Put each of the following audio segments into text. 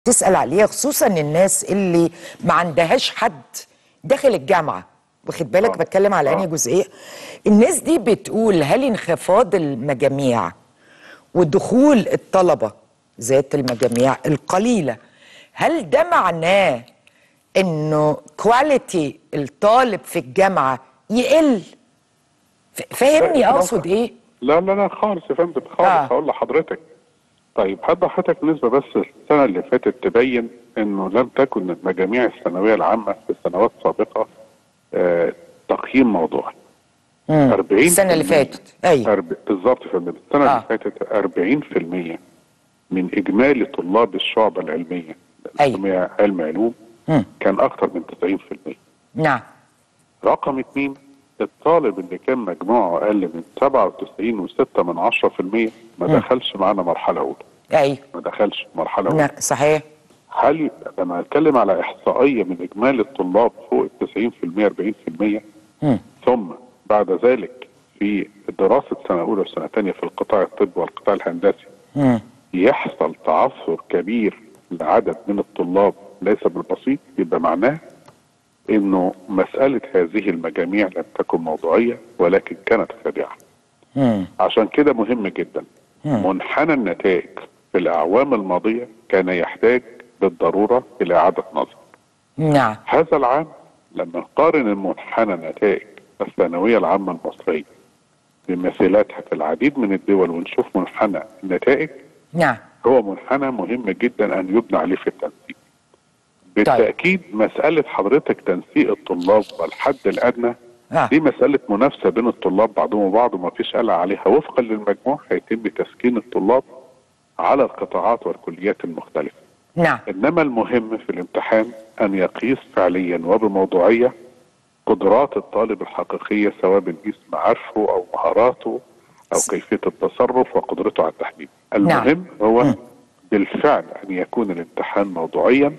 تسأل عليها خصوصا الناس اللي ما عندهاش حد داخل الجامعة واخد بالك آه. بتكلم على آه. انهي جزئية الناس دي بتقول هل انخفاض المجاميع ودخول الطلبة ذات المجاميع القليلة هل ده معناه انه كواليتي الطالب في الجامعة يقل ف- فاهمني لا، اقصد ايه لا لا لا خالص يا فندم خالص آه. هقول لحضرتك طيب هدي حضرتك نسبة بس السنة اللي فاتت تبين انه لم تكن المجاميع الثانوية العامة في سنوات سابقة آه تقييم موضوعي مم. 40 السنة اللي فاتت ايوه أرب... بالظبط يا فندم السنة آه. اللي فاتت 40% من إجمالي طلاب الشعبة العلمية أيوة. العلمية علم علوم مم. كان أكثر من 90% نعم رقم اثنين الطالب اللي كان مجموعه أقل من 97 و6 من 10% ما دخلش معانا مرحلة أولى ايوه ما دخلش مرحلة أولى نعم صحيح هل لما أتكلم على إحصائية من إجمالي الطلاب فوق ال 90% 40% مم. ثم بعد ذلك في دراسة سنة أولى وسنة ثانية في القطاع الطبي والقطاع الهندسي مم. يحصل تعثر كبير لعدد من الطلاب ليس بالبسيط يبقى معناه انه مسألة هذه المجاميع لم تكن موضوعية ولكن كانت خادعة مم. عشان كده مهم جدا منحنى النتائج في الأعوام الماضية كان يحتاج بالضرورة إلى إعادة نظر نعم هذا العام لما نقارن المنحنى النتائج الثانوية العامة المصرية بمثيلاتها في العديد من الدول ونشوف منحنى النتائج نعم هو منحنى مهم جدا ان يبنى عليه في التنسيق. بالتاكيد مساله حضرتك تنسيق الطلاب والحد الادنى آه. دي مساله منافسه بين الطلاب بعضهم وبعض وما فيش قلق عليها وفقا للمجموع هيتم تسكين الطلاب على القطاعات والكليات المختلفه. نعم انما المهم في الامتحان ان يقيس فعليا وبموضوعيه قدرات الطالب الحقيقيه سواء بنقيس معارفه او مهاراته او كيفيه التصرف وقدرته على التحديد. المهم هو بالفعل ان يكون الامتحان موضوعيا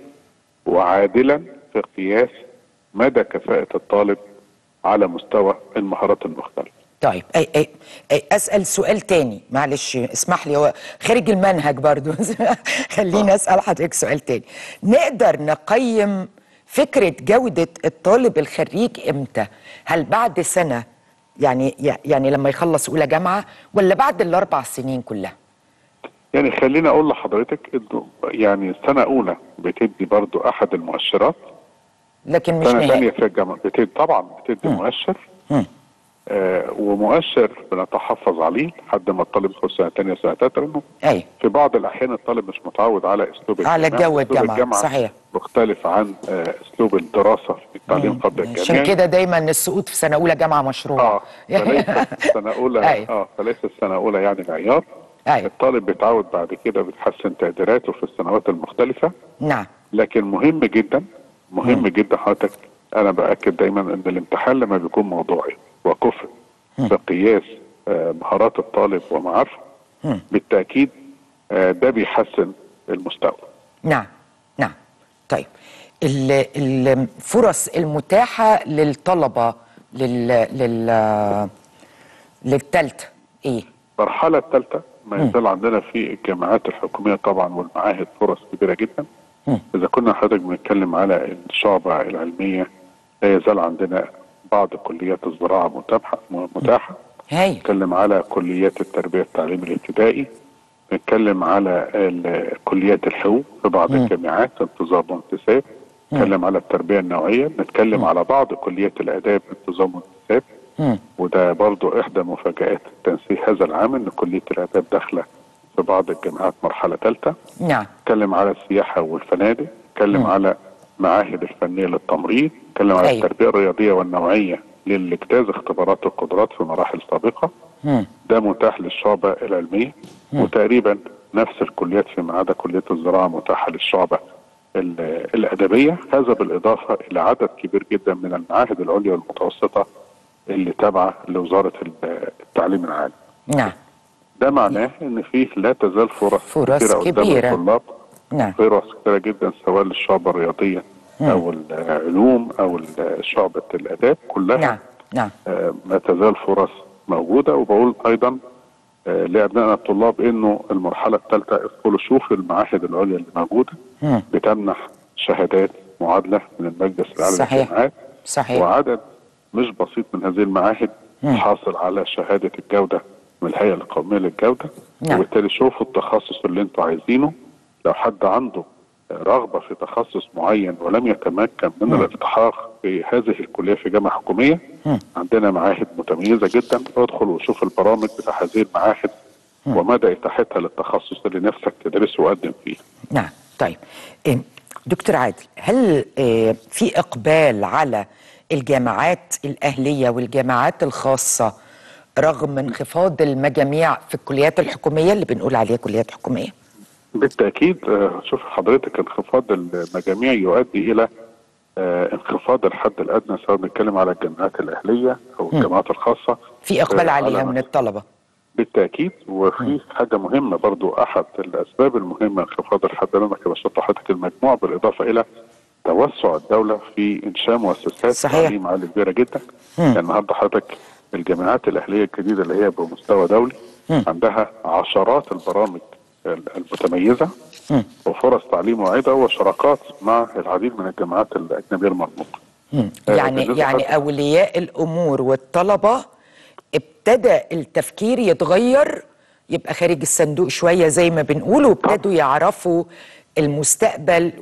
وعادلا في قياس مدى كفاءه الطالب على مستوى المهارات المختلفه. طيب أي أي أي أسأل سؤال تاني معلش اسمح لي هو خارج المنهج برضو خليني أسأل حضرتك سؤال تاني نقدر نقيم فكرة جودة الطالب الخريج إمتى هل بعد سنة يعني يعني لما يخلص أولى جامعة ولا بعد الأربع سنين كلها يعني خليني اقول لحضرتك انه يعني سنه اولى بتدي برضو احد المؤشرات لكن مش سنه ثانيه نهائي في الجامعه بتدي طبعا بتدي مؤشر مم. آه ومؤشر بنتحفظ عليه لحد ما الطالب يدخل سنه ثانيه وسنه ثالثه لانه أي في بعض الاحيان الطالب مش متعود على اسلوب على الجامعة. جو أسلوب الجامعة، صحيح. مختلف عن آه اسلوب الدراسه في التعليم قبل عشان الجامعي كده دايما السقوط في سنة أولى جامعة مشروع اه فليس السنه اولى أي. اه فليس السنه اولى يعني معيار أي الطالب بيتعود بعد كده بتحسن تقديراته في السنوات المختلفه نعم لكن مهم جدا مهم جدا حضرتك انا باكد دايما ان الامتحان لما بيكون موضوعي وكفء في قياس آه، مهارات الطالب ومعارفه بالتاكيد آه، ده بيحسن المستوى نعم نعم طيب ال- الفرص المتاحة للطلبة لل لل للتالتة ايه؟ المرحله الثالثه ما يزال عندنا في الجامعات الحكوميه طبعا والمعاهد فرص كبيره جدا اذا كنا حضرتك بنتكلم على الشعبه العلميه لا يزال عندنا بعض كليات الزراعه متاحه متاحه هاي نتكلم على كليات التربية التعليم الابتدائي نتكلم على ال- كليات الحقوق في بعض الجامعات انتظام وانتساب نتكلم على التربية النوعية نتكلم على بعض كليات الآداب انتظام وانتساب مم. وده برضو إحدى مفاجآت تنسيق هذا العام إن كلية الآداب داخلة في بعض الجامعات مرحلة ثالثة نعم نتكلم على السياحة والفنادق نتكلم على معاهد الفنية للتمريض نتكلم على أيوة. التربية الرياضية والنوعية للاجتاز اختبارات القدرات في مراحل سابقة مم. ده متاح للشعبة العلمية وتقريبا نفس الكليات فيما عدا كلية الزراعة متاحة للشعبة ال- الأدبية هذا بالإضافة إلى عدد كبير جدا من المعاهد العليا والمتوسطة اللي تابعة لوزارة ال- التعليم العالي نعم ده معناه ان فيه لا تزال فرص فرص كتيرة قدام كبيرة. الطلاب نعم فرص كتيرة جدا سواء للشعبة الرياضية او العلوم او ال- شعبة الاداب كلها نعم نعم آه، ما تزال فرص موجودة وبقول ايضا آه، لابنائنا الطلاب انه المرحلة الثالثة ادخلوا شوفوا المعاهد العليا اللي موجودة بتمنح شهادات معادله من المجلس الاعلى صحيح. للجامعات صحيح. وعدد مش بسيط من هذه المعاهد حاصل على شهاده الجوده من الهيئه القوميه للجوده نعم. وبالتالي شوفوا التخصص اللي انتوا عايزينه لو حد عنده رغبه في تخصص معين ولم يتمكن من الالتحاق في هذه الكليه في جامعه حكوميه عندنا معاهد متميزه جدا ادخل وشوف البرامج بتاع هذه المعاهد ومدى اتاحتها للتخصص اللي نفسك تدرسه وقدم فيه نعم طيب إيه، دكتور عادل هل إيه، في اقبال على الجامعات الاهليه والجامعات الخاصه رغم انخفاض المجاميع في الكليات الحكوميه اللي بنقول عليها كليات حكوميه بالتاكيد آه، شوف حضرتك انخفاض المجاميع يؤدي الى آه، انخفاض الحد الادنى سواء بنتكلم على الجامعات الاهليه او الجامعات الخاصه في اقبال آه، عليها على من الطلبه بالتاكيد وفي حاجه مهمه برضو احد الاسباب المهمه انخفاض الحد الادنى كما شرحت حضرتك المجموع بالاضافه الى توسع الدوله في انشاء مؤسسات صحيح. تعليم عالي كبيره جدا يعني النهارده حضرتك الجامعات الاهليه الجديده اللي هي بمستوى دولي عندها عشرات البرامج المتميزه وفرص تعليم واعده وشراكات مع العديد من الجامعات الاجنبيه المرموقه آه، يعني بالنسبة يعني حضرتك- اولياء الامور والطلبه ابتدى التفكير يتغير يبقى خارج الصندوق شويه زي ما بنقول وابتدوا يعرفوا المستقبل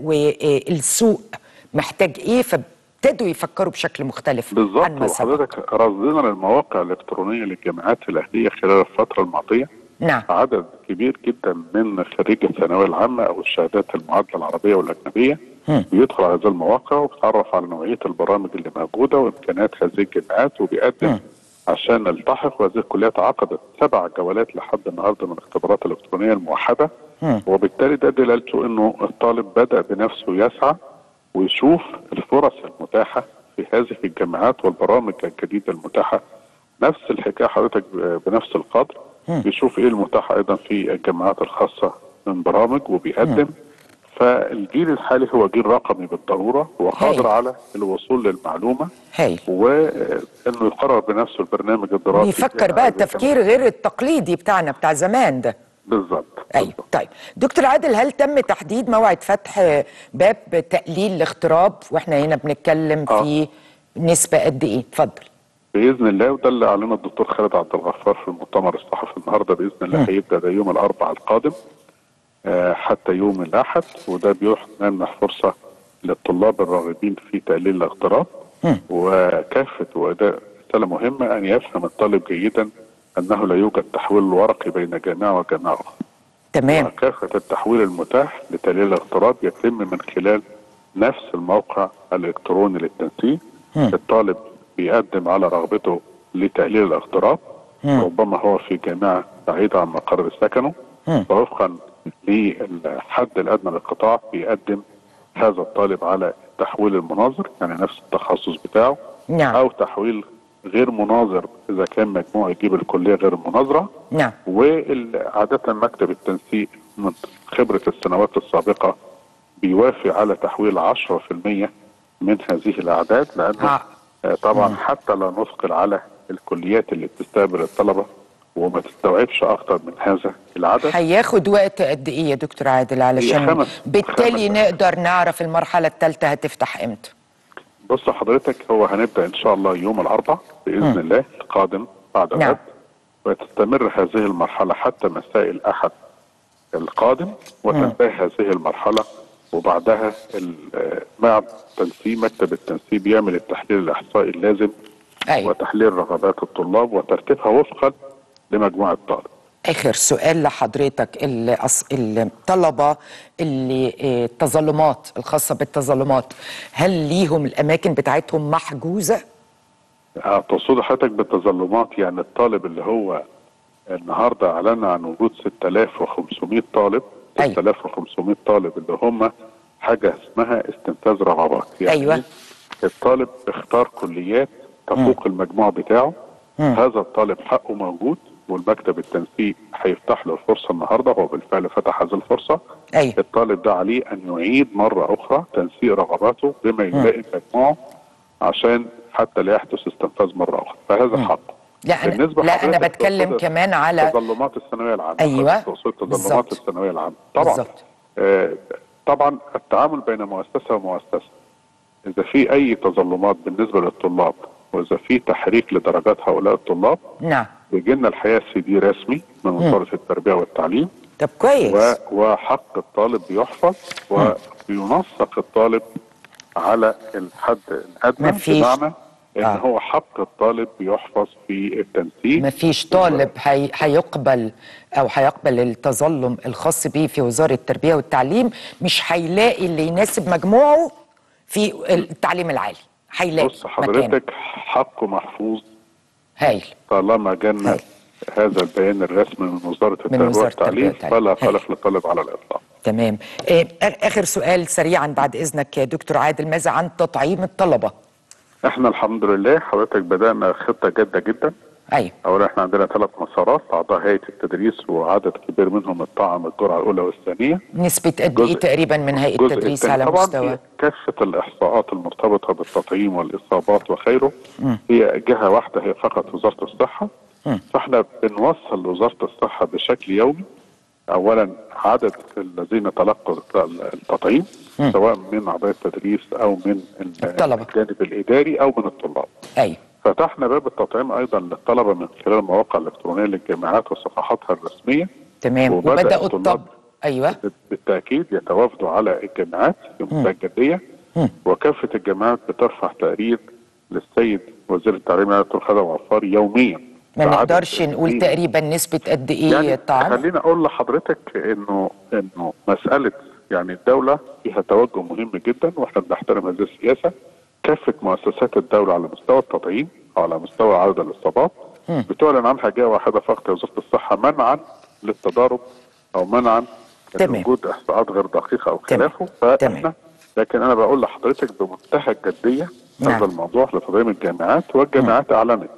والسوق محتاج ايه فابتدوا يفكروا بشكل مختلف عن بالظبط ما سبق وحضرتك رصدنا للمواقع الالكترونيه للجامعات الاهليه خلال الفتره الماضيه نعم عدد كبير جدا من خريجي الثانويه العامه او الشهادات المعادله العربيه والاجنبيه بيدخل على هذه المواقع وبيتعرف على نوعيه البرامج اللي موجوده وامكانيات هذه الجامعات وبيقدم عشان نلتحق وهذه الكليات عقدت سبع جولات لحد النهارده من الاختبارات الالكترونيه الموحده وبالتالي ده دلالته انه الطالب بدا بنفسه يسعى ويشوف الفرص المتاحه في هذه الجامعات والبرامج الجديده المتاحه نفس الحكايه حضرتك ب- بنفس القدر بيشوف ايه المتاح ايضا في الجامعات الخاصه من برامج وبيقدم فالجيل الحالي هو جيل رقمي بالضروره وقادر هاي. على الوصول للمعلومه هاي وانه يقرر بنفسه البرنامج الدراسي بيفكر في بقى هذه التفكير غير التقليدي بتاعنا بتاع زمان ده بالظبط ايوه بالظبط. طيب دكتور عادل هل تم تحديد موعد فتح باب تقليل الاغتراب واحنا هنا بنتكلم آه. في نسبه قد ايه اتفضل باذن الله وده اللي اعلنه الدكتور خالد عبد الغفار في المؤتمر الصحفي النهارده باذن الله هيبدا ده يوم الاربعاء القادم آه، حتى يوم الاحد وده بيمنح فرصه للطلاب الراغبين في تقليل الاغتراب وكافه واداء رساله مهمه ان يفهم الطالب جيدا انه لا يوجد تحويل ورقي بين جامعه وجامعه اخرى تمام وكافة التحويل المتاح لتقليل الاغتراب يتم من خلال نفس الموقع الإلكتروني للتنسيق الطالب بيقدم على رغبته لتقليل الاغتراب ربما هو في جامعة بعيدة عن مقر سكنه ووفقا للحد الأدنى للقطاع بيقدم هذا الطالب على التحويل المناظر يعني نفس التخصص بتاعه نعم. أو تحويل غير مناظر إذا كان مجموع يجيب الكلية غير مناظرة نعم وعادة مكتب التنسيق من خبرة السنوات السابقة بيوافق على تحويل 10% من هذه الأعداد لأنه آه. آه، طبعا حتى لا نثقل على الكليات اللي بتستقبل الطلبة وما تستوعبش أكتر من هذا العدد هياخد وقت قد ايه يا دكتور عادل علشان خمس- بالتالي خمس- نقدر نعرف المرحله الثالثه هتفتح امتى بص حضرتك هو هنبدأ إن شاء الله يوم الأربعاء بإذن الله القادم بعد نعم. الغد وتستمر هذه المرحلة حتى مساء الأحد القادم وتنتهي هذه المرحلة وبعدها ال- آه، مع تنسيق مكتب التنسيق بيعمل التحليل الإحصائي اللازم ايوه وتحليل رغبات الطلاب وترتيبها وفقا لمجموع الطالب اخر سؤال لحضرتك الأص- الطلبه اللي آه، التظلمات الخاصه بالتظلمات هل ليهم الاماكن بتاعتهم محجوزه آه، تقصد حضرتك بالتظلمات يعني الطالب اللي هو النهارده اعلنا عن وجود 6500 طالب أيوة. 6500 طالب اللي هم حاجه اسمها استنفاذ رغبات يعني أيوة. الطالب اختار كليات تفوق المجموع بتاعه هذا الطالب حقه موجود والمكتب التنسيق هيفتح له الفرصه النهارده هو بالفعل فتح هذه الفرصه ايوه الطالب ده عليه ان يعيد مره اخرى تنسيق رغباته بما يلائم مجموعه عشان حتى لا يحدث استنفاذ مره اخرى فهذا حقه لا أنا- بالنسبة لا، أنا لحضرتك بتكلم تقصد كمان على- تظلمات الثانويه العامه أيوة. تقصد بالظبط. تظلمات الثانويه العامه طبعا بالظبط. آه طبعا التعامل بين مؤسسه ومؤسسه اذا في اي تظلمات بالنسبه للطلاب واذا في تحريك لدرجات هؤلاء الطلاب نعم بيجي لنا الحقيقه سي دي رسمي من وزاره التربيه والتعليم طب كويس و- وحق الطالب بيحفظ وينسق الطالب على الحد الادنى مفيش- بمعنى ان آه. هو حق الطالب بيحفظ في التنسيق ما فيش طالب هي- هيقبل او هيقبل التظلم الخاص بيه في وزاره التربيه والتعليم مش هيلاقي اللي يناسب مجموعه في التعليم العالي هيلاقي بص مكانه حضرتك حقه محفوظ هايل طالما جالنا هاي. هذا البيان الرسمي من وزاره التربيه وزارة التربية والتعليم والتعليم. فلا هاي. قلق للطالب على الاطلاق تمام آه، آ- اخر سؤال سريعا بعد اذنك يا دكتور عادل ماذا عن تطعيم الطلبه احنا الحمد لله حضرتك بدانا خطه جاده جدا ايوه اولا احنا عندنا ثلاث مسارات اعضاء هيئه التدريس وعدد كبير منهم الطعم الجرعه الاولى والثانيه نسبه قد ايه جزء- تقريبا من هيئه الجزء التدريس الثاني على طبعا مستوى هي كافه الاحصاءات المرتبطه بالتطعيم والاصابات وخيره هي جهه واحده هي فقط وزاره الصحه فاحنا بنوصل لوزاره الصحه بشكل يومي اولا عدد الذين تلقوا التطعيم سواء من اعضاء التدريس او من ال- الطلبة. الجانب الاداري او من الطلاب ايوه فتحنا باب التطعيم ايضا للطلبه من خلال المواقع الالكترونيه للجامعات وصفحاتها الرسميه تمام وبدأ وبداوا الطلاب الطب ايوه بالتاكيد يتوافدوا على الجامعات في منتهى الجديه وكافه الجامعات بترفع تقرير للسيد وزير التعليم العالي دكتور خالد عفاري يوميا ما بعدد نقدرش نقول السنين. تقريبا نسبه قد ايه يعني الطعام خليني اقول لحضرتك انه انه مساله يعني الدوله فيها توجه مهم جدا واحنا بنحترم هذه السياسه كافه مؤسسات الدوله على مستوى التطعيم او على مستوى عدد الاصابات بتعلن عنها جهه واحده فقط يا وزاره الصحه منعا للتضارب او منعا تمام. من وجود احصاءات غير دقيقه او تمام. خلافه تمام. فاحنا لكن انا بقول لحضرتك بمنتهى الجديه نعم. هذا الموضوع لتطعيم الجامعات والجامعات اعلنت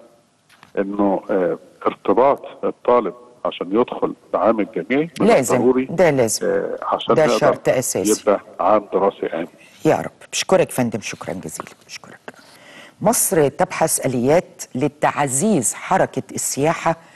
انه آه، ارتباط الطالب عشان يدخل العام الجامعي من لازم الضروري ده لازم آه، عشان ده نقدر شرط أساسي. يبقى عام دراسي امن يا رب بشكرك فندم شكرا جزيلا بشكرك مصر تبحث اليات لتعزيز حركه السياحه